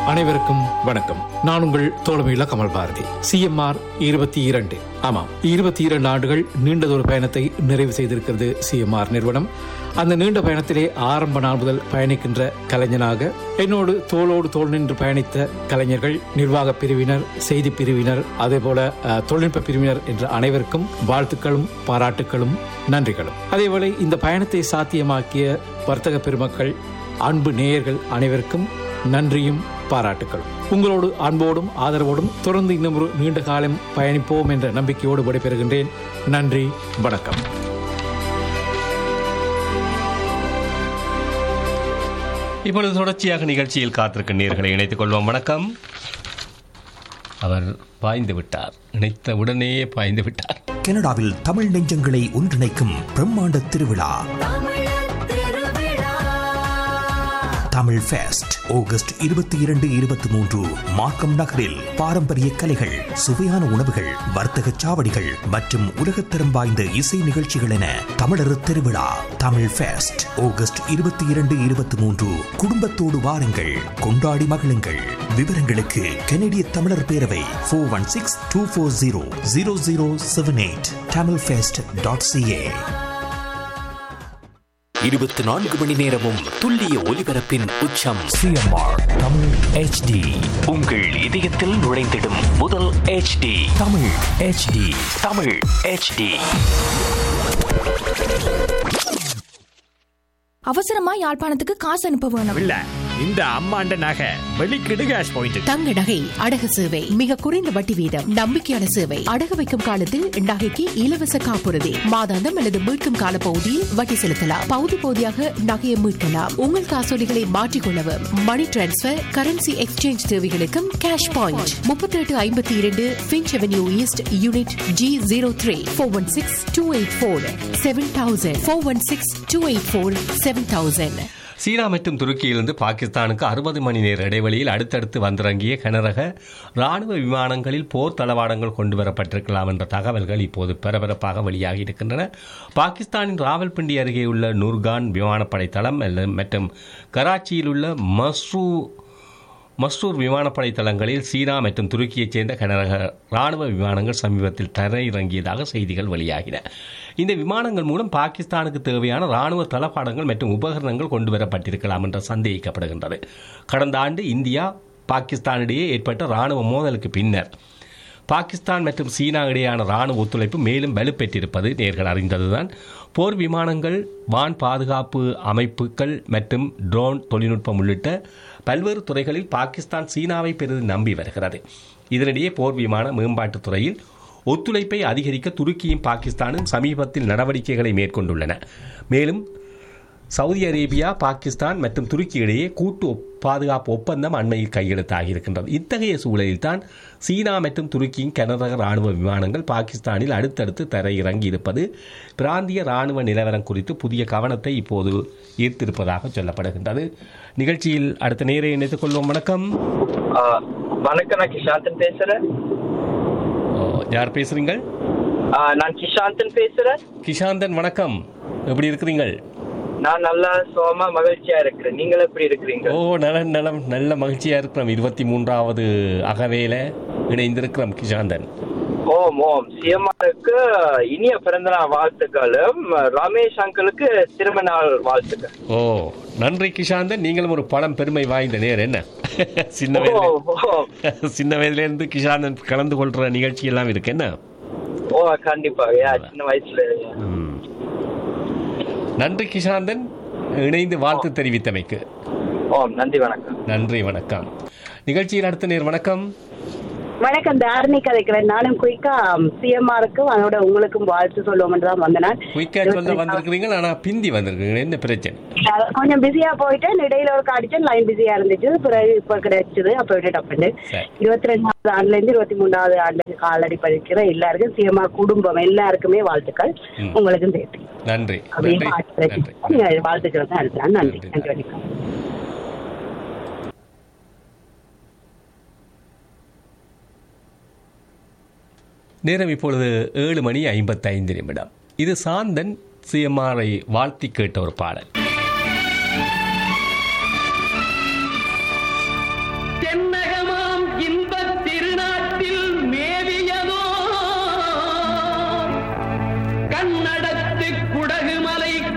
அனைவருக்கும் வணக்கம் நான் உங்கள் தோழமையுள்ள கமல் பாரதி சிஎம்ஆர் இருபத்தி இரண்டு ஆமாம் இருபத்தி இரண்டு ஆண்டுகள் நீண்டதொரு பயணத்தை நிறைவு செய்திருக்கிறது சிஎம்ஆர் நிறுவனம் அந்த நீண்ட பயணத்திலே ஆரம்ப நாள் முதல் பயணிக்கின்ற கலைஞனாக என்னோடு தோளோடு தோள் நின்று பயணித்த கலைஞர்கள் நிர்வாக பிரிவினர் செய்தி பிரிவினர் அதே போல அஹ், தொழில்நுட்ப பிரிவினர் என்ற அனைவருக்கும் வாழ்த்துக்களும் பாராட்டுக்களும் நன்றிகளும் அதேவேளை இந்த பயணத்தை சாத்தியமாக்கிய வர்த்தக பெருமக்கள் அன்பு நேயர்கள் அனைவருக்கும் நன்றியும் பாராட்டுக்களும் உங்களோடு அன்போடும் ஆதரவோடும் தொடர்ந்து இன்னும் ஒரு நீண்ட காலம் பயணிப்போம் என்ற நம்பிக்கையோடு விடைபெறுகின்றேன் நன்றி வணக்கம் இப்பொழுது தொடர்ச்சியாக நிகழ்ச்சியில் காத்திருக்கும் நேர்களை இணைத்துக் கொள்வோம் வணக்கம் அவர் பாய்ந்து விட்டார் இணைத்த உடனேயே பாய்ந்து விட்டார் கனடாவில் தமிழ் நெஞ்சங்களை ஒன்றிணைக்கும் பிரம்மாண்ட திருவிழா தமிழ் ஃபெஸ்ட் ஆகஸ்ட் இருபத்தி இரண்டு இருபத்தி மூன்று மார்க்கம் நகரில் பாரம்பரிய கலைகள் சுவையான உணவுகள் வர்த்தக சாவடிகள் மற்றும் உலகத்தரம் வாய்ந்த இசை நிகழ்ச்சிகள் என தமிழர் திருவிழா தமிழ் ஃபெஸ்ட் ஆகஸ்ட் இருபத்தி இரண்டு இருபத்தி மூன்று குடும்பத்தோடு வாருங்கள் கொண்டாடி மகிழுங்கள் விவரங்களுக்கு கனடிய தமிழர் பேரவை four one six two four zero zero zero seven eight Tamil fest dot CA இருபத்தி நான்கு மணி நேரமும் துல்லிய ஒலிபரப்பின் உச்சம் சிஎம்ஆர் தமிழ் ஹெச்டி உங்கள் இதயத்தில் நுழைந்திடும் முதல் HD Tamil HD Tamil HD அவசரமா யாழ்ப்பாணத்துக்கு காசு அனுப்ப வேணும் இல்ல இந்த அம்மாண்ட நகை வெளிக்கிடு கேஷ் பாயிண்ட் தங்க நகை அடகு சேவை மிக குறைந்த வட்டி வீதம் நம்பிக்கையான சேவை அடகு வைக்கும் காலத்தில் நகைக்கு இலவச காப்புறுதி மாதாந்தம் அல்லது மீட்கும் கால பகுதியில் வட்டி செலுத்தலாம் பகுதி பகுதியாக நகையை மீட்கலாம் உங்கள் காசோலிகளை மாற்றிக்கொள்ளவும் மணி டிரான்ஸ்பர் கரன்சி எக்ஸ்சேஞ்ச் தேவைகளுக்கும் கேஷ் பாயிண்ட் முப்பத்தி எட்டு ஐம்பத்தி இரண்டு Finch avenue east unit G zero three four one six two eight four seven thousand four one six two eight four seven thousand சீனா மற்றும் துருக்கியிலிருந்து பாகிஸ்தானுக்கு அறுபது மணி நேர இடைவெளியில் அடுத்தடுத்து வந்திறங்கிய கனரக ராணுவ விமானங்களில் போர் தளவாடங்கள் கொண்டு வரப்பட்டிருக்கலாம் என்ற தகவல்கள் இப்போது பரபரப்பாக வெளியாகி இருக்கின்றன பாகிஸ்தானின் ராவல்பிண்டி அருகே உள்ள நூர்கான் விமானப்படை தளம் அல்ல- மற்றும் கராச்சியில் உள்ள மஸ்ரூ மஸ்ரூர் விமானப்படை தளங்களில் சீனா மற்றும் துருக்கியைச் சேர்ந்த கனரக ராணுவ விமானங்கள் சமீபத்தில் தரையிறங்கியதாக செய்திகள் வெளியாகின இந்த விமானங்கள் மூலம் பாகிஸ்தானுக்கு தேவையான ராணுவ தளபாடங்கள் மற்றும் உபகரணங்கள் கொண்டு வரப்பட்டிருக்கலாம் என்று சந்தேகிக்கப்படுகின்றது கடந்த ஆண்டு இந்தியா பாகிஸ்தானிடையே ஏற்பட்ட ராணுவ மோதலுக்கு பின்னர் பாகிஸ்தான் மற்றும் சீனா இடையேயான ராணுவ ஒத்துழைப்பு மேலும் வலுப்பெற்றிருப்பது நேர்கள் அறிந்ததுதான் போர் விமானங்கள் வான் பாதுகாப்பு அமைப்புகள் மற்றும் ட்ரோன் தொழில்நுட்பம் உள்ளிட்ட பல்வேறு துறைகளில் பாகிஸ்தான் சீனாவை பெரிதும் நம்பி வருகிறது இதனிடையே போர் விமான மேம்பாட்டுத் துறையில் ஒத்துழைப்பை அதிகரிக்க துருக்கியும் பாகிஸ்தானும் சமீபத்தில் நடவடிக்கைகளை மேற்கொண்டுள்ளன மேலும் சவுதி அரேபியா பாகிஸ்தான் மற்றும் துருக்கி இடையே கூட்டு ஒப்- பாதுகாப்பு ஒப்பந்தம் அண்மையில் கையெழுத்தாகியிருக்கின்றது இத்தகைய சூழலில்தான் சீனா மற்றும் துருக்கியின் கனரக ராணுவ விமானங்கள் பாகிஸ்தானில் அடுத்தடுத்து தரையிறங்கி இருப்பது பிராந்திய ராணுவ நிலவரம் குறித்து புதிய கவனத்தை இப்போது ஈர்த்திருப்பதாக சொல்லப்படுகின்றது நிகழ்ச்சியில் அடுத்த நேரை இணைத்துக் கொள்வோம் வணக்கம் ஆ, வணக்கம் நான் கிஷாந்தன் பேசுறேன் ஓ, யார் பேசுறீங்கள் ஆ, நான் கிஷாந்தன் பேசுறேன் கிஷாந்தன் வணக்கம் எப்படி இருக்கிறீங்கள் நான் நல்லா சோமா மகிழ்ச்சியா இருக்கிறேன் நீங்கள் எப்படி இருக்கிறீங்க ஓ நலம் நலம் நல்ல மகிழ்ச்சியா இருக்கிறோம் இருபத்தி மூன்றாவது அகவேல இணைந்திருக்கிறோம் கிஷாந்தன் ஓம் ஓம் சிஎம்ஆருக்கு இனிய பிறந்தநாள் வாழ்த்துக்களும் ரமேஷ் அங்கிளுக்கு திருமண நாள் வாழ்த்துக்கள் ஓ நன்றி கிஷாந்தன் நீங்களும் ஒரு பழம் பெருமை வாய்ந்த நேர் என்ன சின்ன ஓ, வயதுல ஓ, சின்ன வயதுல இருந்து கிஷாந்தன் கலந்து கொள்ற நிகழ்ச்சி எல்லாம் இருக்கு என்ன ஓ கண்டிப்பா யா, சின்ன வயசுல ம். நன்றி கிஷாந்தன் இணைந்து வாழ்த்து தெரிவித்தமைக்கு ஓம் நன்றி வணக்கம் நன்றி வணக்கம் நிகழ்ச்சியில் அடுத்த நேர் வணக்கம் வணக்கம் தாரணி கதைக்கிறேன் நானும் குயிக்கா சிஎம்ஆருக்கும் அதோட உங்களுக்கும் வாழ்த்து சொல்லுவோம் தான் வந்தேன் நான். குயிக்கா சொல்ல வந்திருக்கிறீங்க ஆனா பிந்தி வந்திருக்கீங்க என்ன பிரச்சனை அஹ் கொஞ்சம் பிஸியா போயிட்டேன் இடையில ஒரு அடிச்சேன் லைன் பிஸியா இருந்துச்சு பிறகு இப்ப கிடைச்சது அப்ப விட்டுட்டு அப்பண்டு சரி. இருபத்தி ரெண்டாவது ஆண்டுல இருந்து இருபத்தி மூணாவது ஆண்டுக்கு காலடி பதிக்கிற எல்லாருக்கும் சிஎம்ஆர் குடும்பம் எல்லாருக்குமே வாழ்த்துக்கள் ம். உங்களுக்கும் சேர்த்து நன்றி அப்படியே நன்றி வாழ்த்து நன்றி நீங்க வாழ்த்துக்கள் தான் எடுக்கலாம் நன்றி நன்றி. நன்றி வணக்கம் நேரம் இப்பொழுது ஏழு மணி ஐம்பத்தைந்து நிமிடம் இது சாந்தன் சிஎம்ஆரை வாழ்த்தி கேட்ட ஒரு பாடல் தென்னகமாம் இன்பத் திருநாட்டில் மேவியதோ கண்ணட